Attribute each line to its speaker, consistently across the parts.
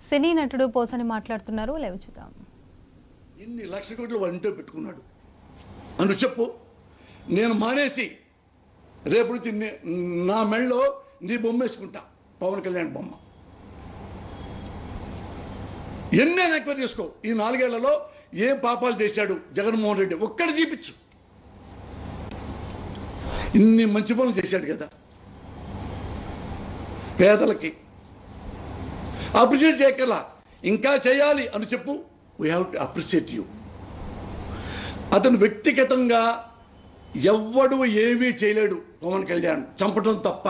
Speaker 1: సినీ నటుడు పోసని మాట్లాడుతున్నారు లేవు చూద్దాం
Speaker 2: ఇన్ని లక్ష కోట్లు వాడి ఇంట్లో పెట్టుకున్నాడు అను చెప్పు నేను మానేసి రేపు నుంచి నే- నా మెళ్ళలో నీ బొమ్మ వేసుకుంటా పవన్ కళ్యాణ్ బొమ్మ ఎన్నైనా ఎంక్వైరీ చేసుకో ఈ నాలుగేళ్లలో ఏం పాపాలు చేశాడు జగన్మోహన్ రెడ్డి ఒక్కటి చూపించు ఇన్ని మంచి పనులు చేశాడు కదా పేదలకి అప్రిషియేట్ చేయగల ఇంకా చేయాలి అని చెప్పు we have to appreciate you అతను వ్యక్తిగతంగా ఎవ్వడు ఏమీ చేయలేడు పవన్ కళ్యాణ్ చంపడం తప్ప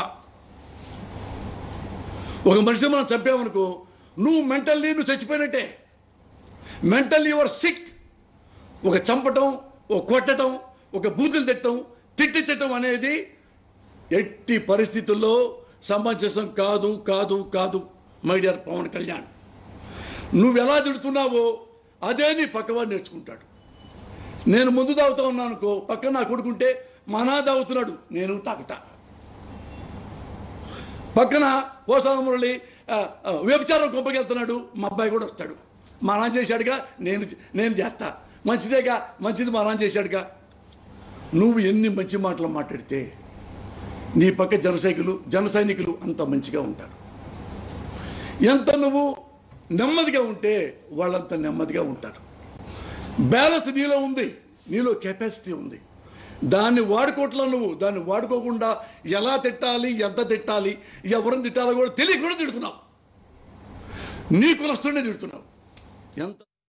Speaker 2: ఒక మనిషి మనం చంపామనుకో నువ్వు మెంటల్లీ నువ్వు చచ్చిపోయినట్టే మెంటల్ యువర్ సిక్ ఒక చంపటం ఒక కొట్టడం ఒక బూతులు తిట్టడం తిట్టించటం అనేది ఎట్టి పరిస్థితుల్లో సమంజసం కాదు కాదు కాదు మై డియర్ పవన్ కళ్యాణ్ నువ్వు ఎలా తిడుతున్నావో అదే నీ పక్కవాడు నేర్చుకుంటాడు నేను ముందు తాగుతా ఉన్నాను అనుకో పక్కన నా కొడుకుంటే మనా తాగుతున్నాడు నేను తాగుతా పక్కన పోసాద మురళి ఆ, ఆ, వ్యభిచారం గొప్పకెళ్తున్నాడు మా అబ్బాయి కూడా వస్తాడు మా నాన్న చేశాడుగా నేను నేను చేస్తా మంచిదేగా మంచిది మా నాన్న చేశాడుగా నువ్వు ఎన్ని మంచి మాటలు మాట్లాడితే నీ పక్క జన సైకులు జన సైనికులు అంత మంచిగా ఉంటారు ఎంత నువ్వు నెమ్మదిగా ఉంటే వాళ్ళంత నెమ్మదిగా ఉంటారు బ్యాలెన్స్ నీలో ఉంది నీలో కెపాసిటీ ఉంది దాన్ని వాడుకోవట్లా నువ్వు దాన్ని వాడుకోకుండా ఎలా తిట్టాలి ఎంత తిట్టాలి ఎవరిని తిట్టాలో కూడా తెలియకుండా తిడుతున్నావు నీ కులస్తునే తిడుతున్నావు ఎంత